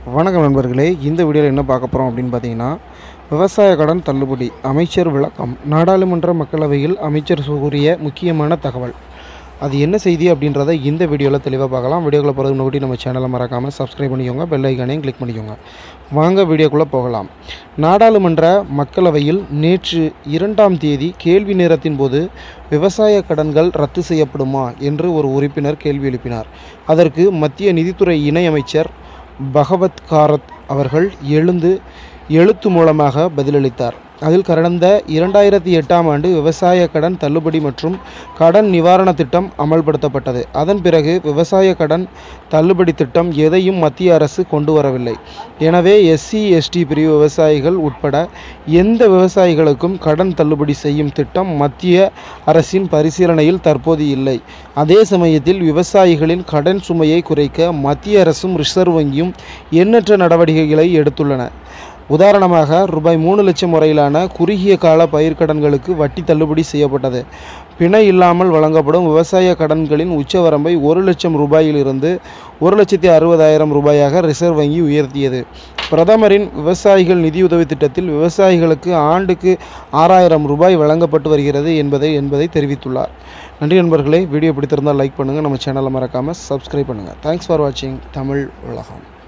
வணக்கம் நண்பர்களே இந்த வீடியோவில் என்ன பார்க்க போகிறோம் அப்படின்னு பார்த்தீங்கன்னா விவசாய கடன் தள்ளுபடி அமைச்சர் விளக்கம் நாடாளுமன்ற மக்களவையில் அமைச்சர் கூறிய முக்கியமான தகவல் அது என்ன செய்தி அப்படின்றத இந்த வீடியோவில் தெளிவாக பார்க்கலாம் வீடியோக்குள்ள போகிறது முன்னாடி நம்ம சேனலை மறக்காமல் சப்ஸ்கிரைப் பண்ணிக்கோங்க பெல் ஐக்கானையும் கிளிக் பண்ணிக்கோங்க வாங்க வீடியோக்குள்ளே போகலாம் நாடாளுமன்ற மக்களவையில் நேற்று இரண்டாம் தேதி கேள்வி நேரத்தின் போது விவசாய கடன்கள் ரத்து செய்யப்படுமா என்று ஒரு உறுப்பினர் கேள்வி எழுப்பினார் அதற்கு மத்திய நிதித்துறை இணையமைச்சர் பகவத் காரத் அவர்கள் எழுந்து எழுத்து மூலமாக பதிலளித்தார் அதில் கடந்த இரண்டாயிரத்தி எட்டாம் ஆண்டு விவசாய கடன் தள்ளுபடி மற்றும் கடன் நிவாரண திட்டம் அமல்படுத்தப்பட்டது அதன் பிறகு விவசாய கடன் தள்ளுபடி திட்டம் எதையும் மத்திய அரசு கொண்டு வரவில்லை எனவே எஸ்சி எஸ்டி பிரிவு விவசாயிகள் உட்பட எந்த விவசாயிகளுக்கும் கடன் தள்ளுபடி செய்யும் திட்டம் மத்திய அரசின் பரிசீலனையில் தற்போது இல்லை அதே சமயத்தில் விவசாயிகளின் கடன் சுமையை குறைக்க மத்திய அரசும் ரிசர்வ் வங்கியும் எண்ணற்ற நடவடிக்கைகளை எடுத்துள்ளன உதாரணமாக ரூபாய் மூணு லட்சம் வரையிலான குறுகிய கால பயிர்க்கடன்களுக்கு வட்டி தள்ளுபடி செய்யப்பட்டது பிணை இல்லாமல் வழங்கப்படும் விவசாய கடன்களின் உச்சவரம்பை ஒரு லட்சம் ரூபாயிலிருந்து ஒரு லட்சத்தி அறுபதாயிரம் ரூபாயாக ரிசர்வ் வங்கி உயர்த்தியது பிரதமரின் விவசாயிகள் நிதியுதவி திட்டத்தில் விவசாயிகளுக்கு ஆண்டுக்கு ஆறாயிரம் ரூபாய் வழங்கப்பட்டு வருகிறது என்பதை என்பதை தெரிவித்துள்ளார் நன்றி நண்பர்களே வீடியோ பிடித்திருந்தால் லைக் பண்ணுங்கள் நம்ம சேனலை மறக்காமல் சப்ஸ்கிரைப் பண்ணுங்கள் தேங்க்ஸ் ஃபார் வாட்சிங் தமிழ் உலகம்